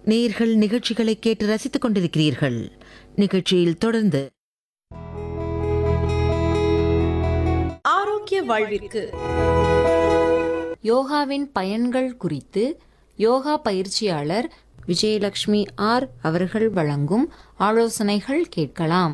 நேயர்கள் நிகழ்ச்சிகளை கேட்டு ரசித்துக் கொண்டிருக்கிறீர்கள் நிகழ்ச்சியில் தொடர்ந்து ஆரோக்கிய வாழ்விற்கு யோகாவின் பயன்கள் குறித்து யோகா பயிற்சியாளர் விஜயலட்சுமி ஆர் அவர்கள் வழங்கும் ஆலோசனைகள் கேட்கலாம்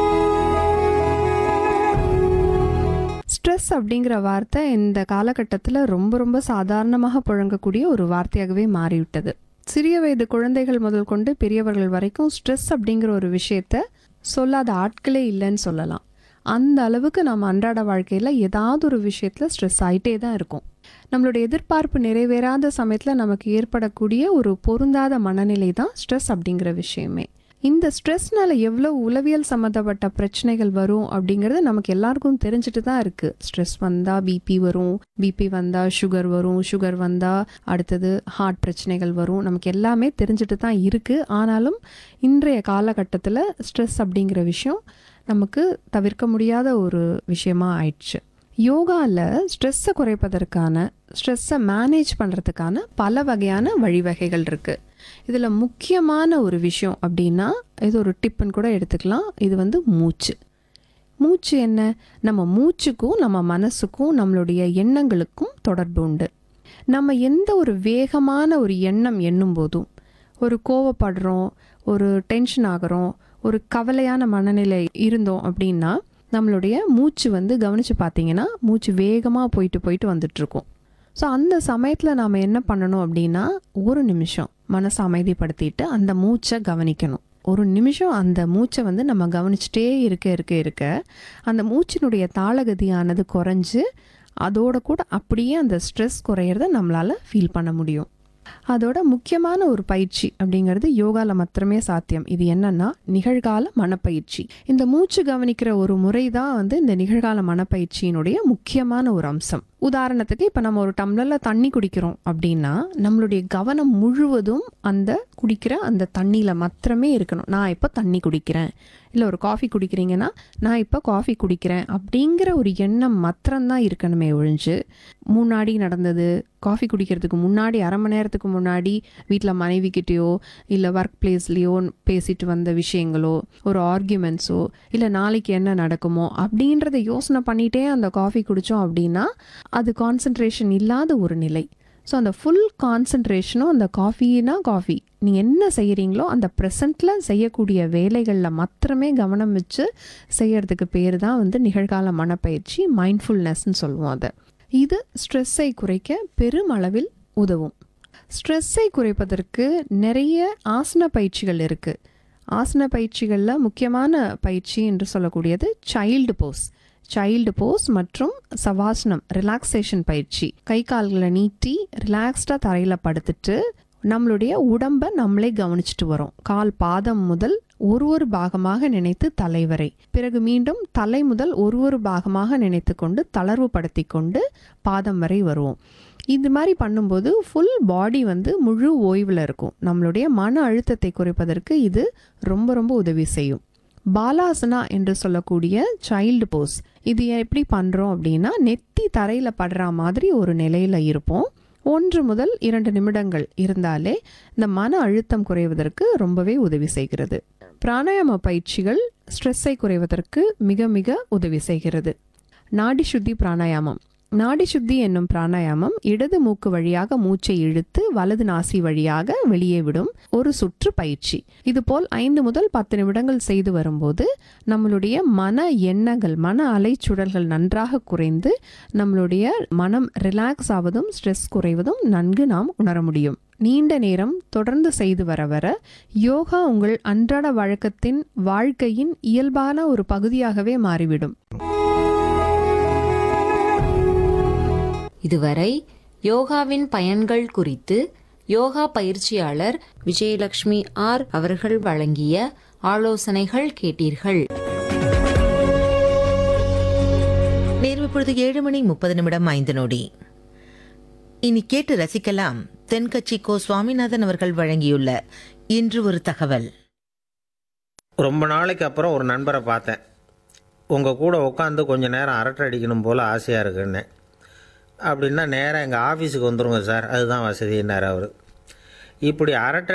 ஸ்ட்ரெஸ் அப்படிங்கிற வார்த்தை இந்த காலகட்டத்தில் ரொம்ப ரொம்ப சாதாரணமாக புழங்கக்கூடிய ஒரு வார்த்தையாகவே மாறிவிட்டது சிறிய வயது குழந்தைகள் முதல் கொண்டு பெரியவர்கள் வரைக்கும் ஸ்ட்ரெஸ் அப்படிங்கிற ஒரு விஷயத்த சொல்லாத ஆட்களே இல்லைன்னு சொல்லலாம் அந்த அளவுக்கு நம்ம அன்றாட வாழ்க்கையில் ஏதாவது ஒரு விஷயத்தில் ஸ்ட்ரெஸ் ஆகிட்டே தான் இருக்கும் நம்மளுடைய எதிர்பார்ப்பு நிறைவேறாத சமயத்தில் நமக்கு ஏற்படக்கூடிய ஒரு பொருந்தாத மனநிலை தான் ஸ்ட்ரெஸ் அப்படிங்கிற விஷயமே இந்த ஸ்ட்ரெஸ்னால எவ்வளோ உளவியல் சம்மந்தப்பட்ட பிரச்சனைகள் வரும் அப்படிங்கிறது நமக்கு எல்லாருக்கும் தெரிஞ்சுட்டு தான் இருக்கு ஸ்ட்ரெஸ் வந்தா பிபி வரும் பிபி வந்தா சுகர் வரும் சுகர் வந்தா அடுத்தது ஹார்ட் பிரச்சனைகள் வரும் நமக்கு எல்லாமே தெரிஞ்சுட்டு தான் இருக்கு ஆனாலும் இன்றைய காலகட்டத்தில் ஸ்ட்ரெஸ் அப்படிங்கிற விஷயம் நமக்கு தவிர்க்க முடியாத ஒரு விஷயமா ஆயிடுச்சு யோகாவில் ஸ்ட்ரெஸ்ஸை குறைப்பதற்கான ஸ்ட்ரெஸ்ஸை மேனேஜ் பண்ணுறதுக்கான பல வகையான வழிவகைகள் இருக்குது இதில் முக்கியமான ஒரு விஷயம் அப்படின்னா இது ஒரு டிப்புன்னு கூட எடுத்துக்கலாம் இது வந்து மூச்சு மூச்சு என்ன நம்ம மூச்சுக்கும் நம்ம மனசுக்கும் நம்மளுடைய எண்ணங்களுக்கும் தொடர்பு உண்டு நம்ம எந்த ஒரு வேகமான ஒரு எண்ணம் எண்ணும் போதும் ஒரு கோவப்படுறோம் ஒரு டென்ஷன் ஆகிறோம் ஒரு கவலையான மனநிலை இருந்தோம் அப்படின்னா நம்மளுடைய மூச்சு வந்து கவனித்து பார்த்தீங்கன்னா மூச்சு வேகமாக போயிட்டு போயிட்டு வந்துட்டுருக்கும் ஸோ அந்த சமயத்தில் நாம் என்ன பண்ணணும் அப்படின்னா ஒரு நிமிஷம் மனசை அமைதிப்படுத்திட்டு அந்த மூச்சை கவனிக்கணும் ஒரு நிமிஷம் அந்த மூச்சை வந்து நம்ம கவனிச்சிட்டே இருக்க இருக்க இருக்க அந்த மூச்சினுடைய தாளகதியானது குறைஞ்சு அதோட கூட அப்படியே அந்த ஸ்ட்ரெஸ் குறையிறத நம்மளால் ஃபீல் பண்ண முடியும் அதோட முக்கியமான ஒரு பயிற்சி அப்படிங்கிறது யோகால மாத்திரமே சாத்தியம் இது என்னன்னா நிகழ்கால மனப்பயிற்சி இந்த மூச்சு கவனிக்கிற ஒரு முறை தான் வந்து இந்த நிகழ்கால மனப்பயிற்சியினுடைய முக்கியமான ஒரு அம்சம் உதாரணத்துக்கு இப்போ நம்ம ஒரு டம்ளர்ல தண்ணி குடிக்கிறோம் அப்படின்னா நம்மளுடைய கவனம் முழுவதும் அந்த குடிக்கிற அந்த தண்ணியில மாத்திரமே இருக்கணும் நான் இப்போ தண்ணி குடிக்கிறேன் இல்லை ஒரு காஃபி குடிக்கிறீங்கன்னா நான் இப்போ காஃபி குடிக்கிறேன் அப்படிங்கிற ஒரு எண்ணம் மாத்திரம்தான் இருக்கணுமே ஒழிஞ்சு முன்னாடி நடந்தது காஃபி குடிக்கிறதுக்கு முன்னாடி அரை மணி நேரத்துக்கு முன்னாடி வீட்டில் மனைவிக்கிட்டேயோ இல்லை ஒர்க் பிளேஸ்லேயோ பேசிட்டு வந்த விஷயங்களோ ஒரு ஆர்கியூமெண்ட்ஸோ இல்லை நாளைக்கு என்ன நடக்குமோ அப்படின்றத யோசனை பண்ணிகிட்டே அந்த காஃபி குடித்தோம் அப்படின்னா அது கான்சன்ட்ரேஷன் இல்லாத ஒரு நிலை ஸோ அந்த ஃபுல் கான்சன்ட்ரேஷனும் அந்த காஃபினா காஃபி நீங்கள் என்ன செய்கிறீங்களோ அந்த ப்ரெசண்ட்டில் செய்யக்கூடிய வேலைகளில் மாத்திரமே கவனம் வச்சு செய்யறதுக்கு பேர் தான் வந்து நிகழ்கால மனப்பயிற்சி மைண்ட்ஃபுல்னஸ்ன்னு சொல்லுவோம் அதை இது ஸ்ட்ரெஸ்ஸை குறைக்க பெருமளவில் உதவும் ஸ்ட்ரெஸ்ஸை குறைப்பதற்கு நிறைய ஆசன பயிற்சிகள் இருக்குது ஆசன பயிற்சிகளில் முக்கியமான பயிற்சி என்று சொல்லக்கூடியது சைல்டு போஸ் சைல்டு போஸ் மற்றும் சவாசனம் ரிலாக்ஸேஷன் பயிற்சி கை கால்களை நீட்டி ரிலாக்ஸ்டாக தரையில் படுத்துட்டு நம்மளுடைய உடம்பை நம்மளே கவனிச்சுட்டு வரோம் கால் பாதம் முதல் ஒரு ஒரு பாகமாக நினைத்து தலை வரை பிறகு மீண்டும் தலை முதல் ஒரு ஒரு பாகமாக நினைத்து கொண்டு தளர்வு படுத்தி கொண்டு பாதம் வரை வருவோம் இது மாதிரி பண்ணும்போது ஃபுல் பாடி வந்து முழு ஓய்வில் இருக்கும் நம்மளுடைய மன அழுத்தத்தை குறைப்பதற்கு இது ரொம்ப ரொம்ப உதவி செய்யும் பாலாசனா என்று சொல்லக்கூடிய சைல்டு போஸ் இது எப்படி பண்ணுறோம் அப்படின்னா நெத்தி தரையில் படுற மாதிரி ஒரு நிலையில் இருப்போம் ஒன்று முதல் இரண்டு நிமிடங்கள் இருந்தாலே இந்த மன அழுத்தம் குறைவதற்கு ரொம்பவே உதவி செய்கிறது பிராணாயாம பயிற்சிகள் ஸ்ட்ரெஸ்ஸை குறைவதற்கு மிக மிக உதவி செய்கிறது நாடி சுத்தி பிராணாயாமம் நாடி சுத்தி என்னும் பிராணாயாமம் இடது மூக்கு வழியாக மூச்சை இழுத்து வலது நாசி வழியாக வெளியே விடும் ஒரு சுற்று பயிற்சி இதுபோல் ஐந்து முதல் பத்து நிமிடங்கள் செய்து வரும்போது நம்மளுடைய மன எண்ணங்கள் மன அலைச்சுடல்கள் நன்றாக குறைந்து நம்மளுடைய மனம் ரிலாக்ஸ் ஆவதும் ஸ்ட்ரெஸ் குறைவதும் நன்கு நாம் உணர முடியும் நீண்ட நேரம் தொடர்ந்து செய்து வர வர யோகா உங்கள் அன்றாட வழக்கத்தின் வாழ்க்கையின் இயல்பான ஒரு பகுதியாகவே மாறிவிடும் இதுவரை யோகாவின் பயன்கள் குறித்து யோகா பயிற்சியாளர் விஜயலட்சுமி ஆர் அவர்கள் வழங்கிய ஆலோசனைகள் கேட்டீர்கள் நேர்வு பொழுது ஏழு மணி முப்பது நிமிடம் ஐந்து நொடி இனி கேட்டு ரசிக்கலாம் தென்கட்சி கோ சுவாமிநாதன் அவர்கள் வழங்கியுள்ள இன்று ஒரு தகவல் ரொம்ப நாளைக்கு அப்புறம் ஒரு நண்பரை பார்த்தேன் உங்கள் கூட உட்காந்து கொஞ்ச நேரம் அரட்டை அடிக்கணும் போல் ஆசையாக இருக்குன்னு அப்படின்னா நேராக எங்கள் ஆஃபீஸுக்கு வந்துருங்க சார் அதுதான் வசதின்னார் அவர் இப்படி அரட்டை